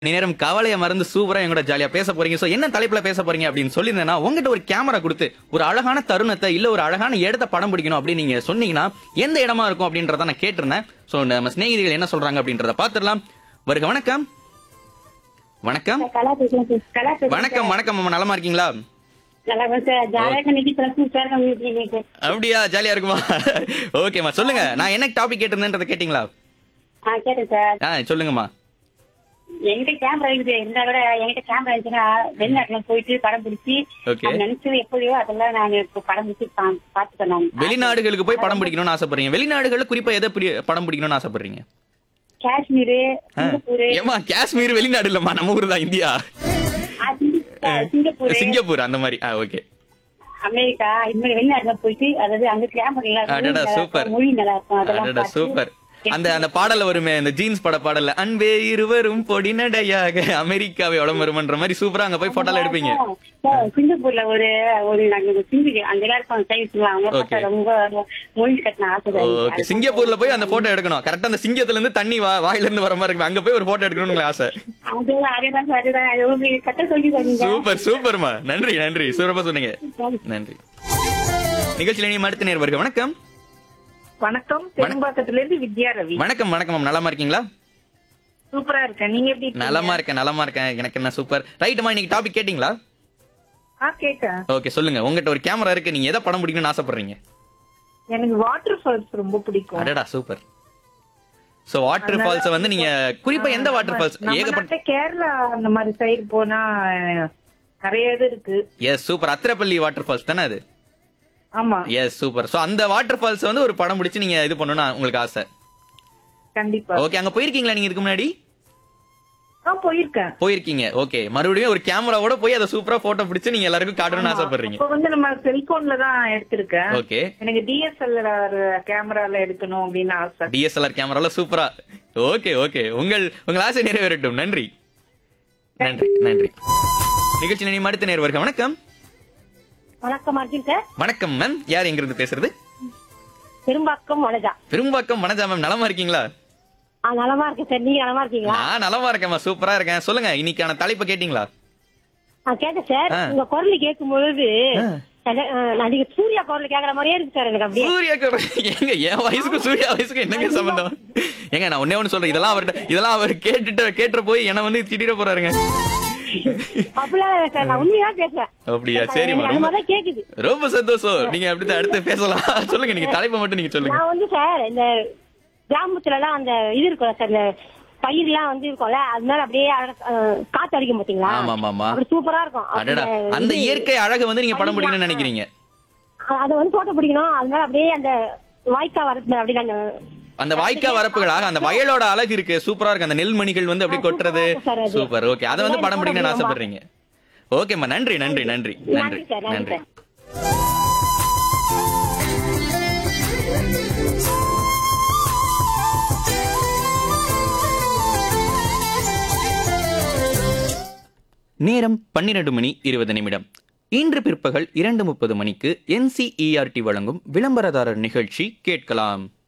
நேரம் கவலையை மறந்து சூப்பரா எங்கூட ஜாலியா பேச போறீங்க சோ என்ன தலைப்புல பேச போறீங்க அப்படின்னு சொல்லியிருந்தேன்னா உங்ககிட்ட ஒரு கேமரா கொடுத்து ஒரு அழகான தருணத்தை இல்ல ஒரு அழகான இடத்த படம் பிடிக்கணும் அப்படின்னு நீங்க சொன்னீங்கன்னா எந்த இடமா இருக்கும் அப்படின்றத நான் கேட்டிருந்தேன் சோ நம்ம சிநேகிதிகள் என்ன சொல்றாங்க அப்படின்றத பாத்துடலாம் வருக வணக்கம் வணக்கம் கலா பேசுறேன் சார். கலா பேசுறேன் வணக்கம் வணக்கம் அம்மா நலமா இருக்கீங்களா சார். நல்லா இருக்கேன் சார். ஜாலியா இருக்க நிதி பிரச்சனை சார் நம்ம வீட்டுல இன்னைக்கு. அப்படியா ஜாலியா இருக்குமா ஓகேம்மா சொல்லுங்க நான் என்ன டாபிக் கேட்டிருந்தேன்றத கேட்டீங்களா ஆ, கேட்டேன் சார். ஆ சொல்லுங்கம்மா என்கிட்ட கேமரா இருக்குது இருந்தா கூட என்கிட்ட கேமரா இருந்துச்சுன்னா வெளிநாட்டுல போயிட்டு படம் பிடிச்சி Okay. அது நினைச்சது எப்படியோ அதெல்லாம் நான் இப்போ படம் பிடிச்சி பா- பாத்துட்டேன் நான் வெளிநாடுகளுக்கு போய் படம் பிடிக்கணும்னு ஆசைப்படுறீங்க வெளிநாடுகள்ல குறிப்பா எதை பிடி- படம் பிடிக்கணும்னு ஆசைப்படுறீங்க காஷ்மீர் சிங்கப்பூர் ஏமா காஷ்மீர் வெளிநாடு இல்லம்மா நம்ம ஊர் தான் இந்தியா சிங்கப்பூர் சிங்கப்பூர் அந்த மாதிரி ஆ ஓகே அமெரிக்கா இது மாதிரி வெளிநாட்டுல போயிட்டு அதாவது அங்க கேமரா நல்லா அடடா இருக்கும் சூப்பர் மொழி நல்லா இருக்கும் அதெல்லாம் அடடா பார்த்து சூப்பர் அந்த அந்த பாடல்ல வருமே அந்த ஜீன்ஸ் பட பாடல்ல அன்பே இருவரும் பொடி நடையாக அமெரிக்காவை வருமன்ற மாதிரி சூப்பரா அங்க போய் போட்டோல எடுப்பீங்க சார், சிங்கப்பூர்ல ஒரு ஒரு நாங்க ஒரு சிங்கி அங்க எல்லாருக்கும் சைஸ் அவங்க Okay. பார்த்தா ரொம்ப மொழி கட்டின ஆசை தான் ஓகே எனக்கு. சிங்கப்பூர்ல போய் அந்த போட்டோ எடுக்கணும் கரெக்டா அந்த சிங்கத்துல இருந்து தண்ணி வா வாயில இருந்து வர மாதிரி இருக்கு அங்க போய் ஒரு போட்டோ எடுக்கணும்னு உங்களுக்கு ஆசை அது அதேதான் சார், அதுதான் அது உங்களுக்கு கட்ட சொல்லி தரீங்க சூப்பர் சூப்பர்மா நன்றி நன்றி சூப்பரா சொன்னீங்க நன்றி நிகழ்ச்சியில நீ அடுத்த நேர் வருக வணக்கம் வணக்கம் பெரும்பாக்கத்துல இருந்து வித்யா ரவி வணக்கம் வணக்கம் மேம் நலமா இருக்கீங்களா சூப்பரா இருக்கேன் நீங்க எப்படி இருக்கீங்க? நலமா இருக்கேன் நலமா இருக்கேன் எனக்கு என்ன சூப்பர் ரைட்டுமா இன்னைக்கு டாபிக் கேட்டிங்களா ஆ கேட்டேன் ஓகே சொல்லுங்க உங்ககிட்ட ஒரு கேமரா இருக்கு நீங்க எதை படம் பிடிக்கணும்னு ஆசைப்படுறீங்க எனக்கு வாட்டர் ஃபால்ஸ் ரொம்ப பிடிக்கும் அடடா சூப்பர் சோ வாட்டர் ஃபால்ஸ் வந்து நீங்க குறிப்பா எந்த வாட்டர் ஃபால்ஸ் நம்ம ஏகப்பட்ட நாட்டுல கேரளா அந்த மாதிரி சைடு போனா அஹ், நிறைய இது இருக்கு yes super Athirappilly water falls தானே அது ஆமா எஸ் சூப்பர் சோ அந்த வாட்டர் ஃபால்ஸ் வந்து ஒரு படம் பிடிச்சு நீங்க இது பண்ணணும்னு உங்களுக்கு ஆசை கண்டிப்பா ஓகே அங்க போயிருக்கீங்களா நீங்க இதுக்கு முன்னாடி ஆ போயிருக்கேன் போயிருக்கீங்க ஓகே மறுபடியும் ஒரு கேமராவோட போய் அதை சூப்பரா போட்டோ பிடிச்சு நீங்க எல்லாருக்கும் காட்டணும்னு ஆசைப்படுறீங்க இப்ப வந்து நம்ம செல்போன்ல தான் எடுத்திருக்கேன் ஓகே எனக்கு டிஎஸ்எல்ஆர் கேமரால எடுக்கணும் அப்படின்னு ஆசை டிஎஸ்எல்ஆர் கேமரால சூப்பரா ஓகே ஓகே உங்கள் உங்கள் ஆசை நிறைவேறட்டும் நன்றி நன்றி நன்றி நிகழ்ச்சி நினைவு அடுத்த நேர் வருக வணக்கம் வணக்கம் அர்ஜுன் சார் வணக்கம் மேம் யார் எங்க இருந்து பேசுறது பெரும்பாக்கம் வனஜா பெரும்பாக்கம் வனஜா மேம் நலமா இருக்கீங்களா ஆ நலமா இருக்கு சார் நீங்க நலமா இருக்கீங்களா நான் நலமா இருக்கேன்மா சூப்பரா இருக்கேன் சொல்லுங்க இன்னைக்கான தலைப்பு கேட்டீங்களா ஆ கேட்டேன் சார் ஆ. உங்க குரல் கேட்கும் பொழுது ஆ. அத- ஆ, நான் நீங்க சூர்யா குரல் கேக்குற மாதிரியே இருக்கு சார் எனக்கு அப்படியே சூர்யாக்கு எங்க என் வயசுக்கும் சூர்யா வயசுக்கும் என்னங்க சம்பந்தம் ஏங்க நான் ஒன்னே ஒண்ணு சொல்றேன் இதெல்லாம் அவர்கிட்ட இதெல்லாம் அவர் கேட்டுட்டு கேட்டு போய் என்ன வந்து திட்டிட போறாருங்க அப்படிலாம் இல்ல சார் நான் உண்மையா பேசுறேன் அப்படியா சரிம்மா அது ரொம்ப மாதிரி கேக்குது ரொம்ப சந்தோஷம் நீங்க அப்படித்தான் அடுத்து பேசலாம் சொல்லுங்க நீங்க தலைப்பை மட்டும் நீங்க சொல்லுங்க நான் வந்து சார் இந்த கிராமத்துல எல்லாம் அந்த இது இருக்கும்ல சார் இந்த பயிர்லாம் வந்து இருக்கும்ல அது மேல அப்படியே அழ- அஹ், காத்து அடிக்கும் பாத்தீங்களா ஆமா, ஆமா, ஆமா. அப்படி சூப்பரா இருக்கும் அடடா அந்த அந்த இது- இயற்கை அழகை வந்து நீங்க படம் பிடிக்கணும்னு நினைக்கிறீங்க அதை வந்து போட்டோ பிடிக்கணும் அது மேல அப்படியே அந்த வாய்க்கா வரது அப்படியே அந்த அந்த வாய்க்கா வரப்புகளாக அந்த வயலோட அழகு இருக்கு சூப்பரா இருக்கு அந்த நெல்மணிகள் வந்து அப்படியே கொட்டுறது சூப்பரா இருக்கு சார் அது. சூப்பர் ஓகே அதை வந்து படம் பிடிக்கணும்னு ரொம்ப. ஆசைப்படுறீங்க ஓகேம்மா நன்றி நன்றி நன்றி நன்றி நன்றி சார் நன்றி நன்றி சார் நேரம் பன்னிரண்டு மணி இருபது நிமிடம் இன்று பிற்பகல் இரண்டு முப்பது மணிக்கு என்சிஇஆர்டி வழங்கும் விளம்பரதாரர் நிகழ்ச்சி கேட்கலாம்